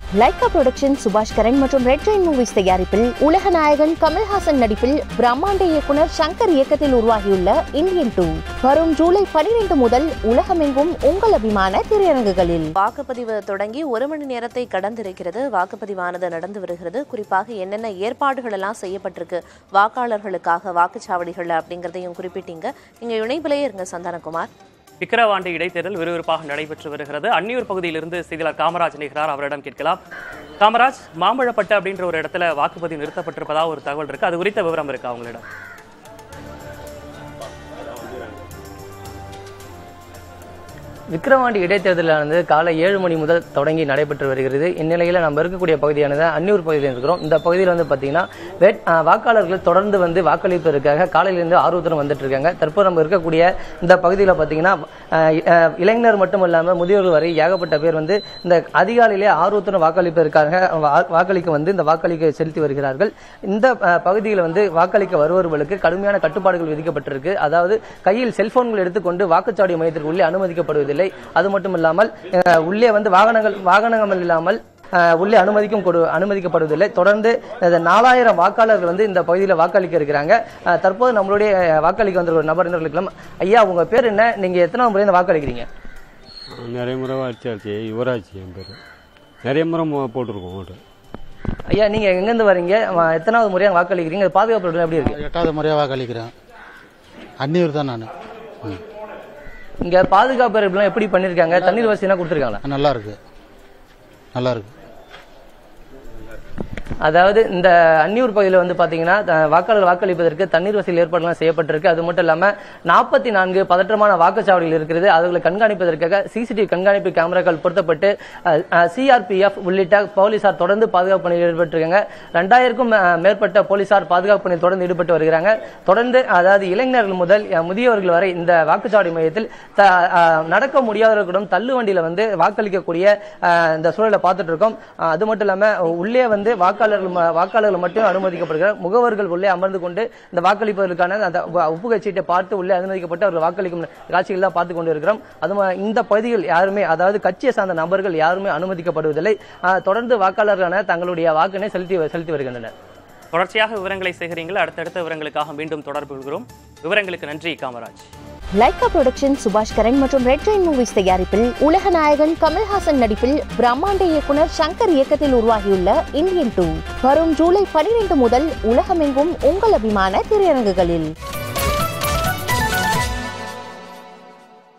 Lyca production சுபாஷ் கரன் மற்றும் red Jain movies தயாரிப்பில் உலக நாயகன் கமல்ஹாசன் நடிப்பில் பிரம்மாண்ட இயக்குனர் சங்கர் இயக்கத்தில் உருவாகியுள்ள இந்தியன் டூ வரும் ஜூலை பனிரெண்டு முதல் உலகமெங்கும் உங்கள் அபிமான திரையரங்குகளில் வாக்குப்பதிவு தொடங்கி ஒரு மணி நேரத்தை கடந்திருக்கிறது வாக்குப்பதிவானது நடந்து வருகிறது குறிப்பாக என்னென்ன ஏற்பாடுகள் எல்லாம் செய்யப்பட்டிருக்கு வாக்காளர்களுக்காக வாக்குச்சாவடிகள் அப்படிங்கிறதையும் குறிப்பிட்டீங்க நீங்க இணைப்பிலேயே இருங்க சந்தானகுமார் விக்கிரவாண்டி இடைத்தேர்தல் விறுவிறுப்பாக நடைபெற்று வருகிறது அன்னியூர் பகுதியிலிருந்து செய்தியாளர் காமராஜ் இணைகிறார் அவரிடம் கேட்கலாம் காமராஜ் மாம்பழப்பட்டு அப்படின்ற ஒரு இடத்துல வாக்குப்பதிவு நிறுத்தப்பட்டிருப்பதா ஒரு தகவல் இருக்கு அது குறித்த விவரம் இருக்கா உங்களிடம் விக்கிரவாண்டி இடைத்தேர்தலானது காலை ஏழு மணி முதல் தொடங்கி நடைபெற்று வருகிறது இந்நிலையில் நம்ம இருக்கக்கூடிய பகுதியானது அன்னூர் பகுதியில் இருக்கிறோம் இந்த பகுதியில் வந்து பார்த்தீங்கன்னா வேட்- ஆ, வாக்காளர்கள் தொடர்ந்து வந்து வாக்களிப்பதற்காக காலையிலிருந்து ஆர்வத்துடன் வந்துட்டு இருக்காங்க தற்போது நம்ம இருக்கக்கூடிய இந்த பகுதியில் பார்த்தீங்கன்னா ஆ, ஆ, இளைஞர் மட்டும் இல்லாமல் முதியோர்கள் வரை ஏகப்பட்ட பேர் வந்து இந்த அதிகாலையிலே ஆர்வத்துடன் வாக்களிப்பதற்காக வா- வாக்களிக்க வந்து இந்த வாக்களிக்க செலுத்தி வருகிறார்கள் இந்த ஆ, பகுதியில் வந்து வாக்களிக்க வருபவர்களுக்கு கடுமையான கட்டுப்பாடுகள் விதிக்கப்பட்டிருக்கு அதாவது கையில் செல்போன்கள் எடுத்துக்கொண்டு வாக்குச்சாவடி மையத்திற்கு உள்ளே அனுமதிக்கப்படுவதில்லை அது மட்டும் இல்லாமல் அஹ், உள்ளே வந்து வாகனங்கள் வாகனங்கள் இல்லாமல் அஹ், உள்ளே அனுமதிக்கும் கொடு அனுமதிக்கப்படுவதில்லை தொடர்ந்து இந்த நாலாயிரம் வாக்காளர்கள் வந்து இந்த பகுதியில் வாக்களிக்க இருக்கிறாங்க அஹ், தற்போது நம்மளுடைய அஹ், வாக்களிக்க வந்த ஒரு நபர் இருக்கலாம் ஐயா உங்க பேர் என்ன நீங்க எத்தனை முறை இந்த வாக்களிக்கிறீங்க நிறைய முறை அடிச்சாச்சு யுவராஜ் என் பேர் நிறைய முறை மு- போட்டிருக்கோம் ஓட்டு ஐயா நீங்க எங்கேருந்து வரீங்க அஹ், எத்தனாவது முறையா வாக்களிக்கிறீங்க பாதுகாப்பு எப்படி இருக்கு எட்டாவது முறையாக வாக்களிக்கிறேன் அன்னியூர் தான் நான் இங்க பாதுகாப்பு ஏற்பாடுலாம் எப்படி பண்ணிருக்காங்க தண்ணீர் வசதிலாம் கொடுத்துருக்காங்களா நல்லா இருக்கு நல்லா இருக்கு அதாவது இந்த அன்னியூர் பகுதியில் வந்து பாத்தீங்கன்னா த- வாக்காளர் வாக்களிப்பதற்கு தண்ணீர் வசதி ஏற்பாடுலாம் செய்யப்பட்டிருக்கு அது மட்டும் இல்லாம நாற்பத்தி நான்கு பதற்றமான வாக்குச்சாவடிகள் இருக்கிறது அதுகளை கண்காணிப்பதற்காக சிசிடிவி கண்காணிப்பு கேமராக்கள் பொருத்தப்பட்டு சிஆர்பிஎஃப் உள்ளிட்ட போலீசார் தொடர்ந்து பாதுகாப்பு பணியில் ஈடுபட்டிருக்காங்க ரெண்டாயிரக்கும் அஹ், மேற்பட்ட போலீசார் பாதுகாப்பு பணியில் தொடர்ந்து ஈடுபட்டு வருகிறாங்க தொடர்ந்து அதாவது இளைஞர்கள் முதல் அஹ், முதியவர்கள் வரை இந்த வாக்குச்சாவடி மையத்தில் த- அஹ், நடக்க முடியாதவர்களிடம் தள்ளு வண்டியில வந்து வாக்களிக்கக்கூடிய அஹ், இந்த சூழலை பார்த்துட்டு இருக்கோம் அஹ், அது மட்டும் இல்லாம உள்ளே வந்து வாக்காளர்கள் ம- வாக்காளர்கள் மட்டும் அனுமதிக்கப்படுகிறார் முகவர்கள் உள்ளே அமர்ந்து கொண்டு இந்த வாக்களிப்பதற்கான அந்த ஒ- ஒப்புகை சீட்டை பார்த்து உள்ளே அனுமதிக்கப்பட்டு அவர்கள் வாக்களிக்கும் காட்சிகள் தான் பார்த்து கொண்டு இருக்கிறோம் அது ம- இந்த பகுதியில் யாருமே அதாவது கட்சியை சார்ந்த நபர்கள் யாருமே அனுமதிக்கப்படுவதில்லை அஹ், தொடர்ந்து வாக்காளர்களான தங்களுடைய வாக்கினை செலுத்தி செலுத்தி வருகின்றனர் தொடர்ச்சியாக விவரங்களை சேகரிங்கள் அடுத்தடுத்த விவரங்களுக்காக மீண்டும் தொடர்பு கொள்கிறோம் விவரங்களுக்கு நன்றி காமராஜ் லைகா புரொடக்ஷன் சுபாஷ் கரன் மற்றும் ரெட் ஜெயின் மூவிஸ் தயாரிப்பில் உலக நாயகன் கமல்ஹாசன் நடிப்பில் பிரம்மாண்ட இயக்குனர் சங்கர் இயக்கத்தில் உருவாகியுள்ள இந்தியன் டூ வரும் ஜூலை பனிரெண்டு முதல் உலகமெங்கும் உங்கள் அபிமான திரையரங்குகளில்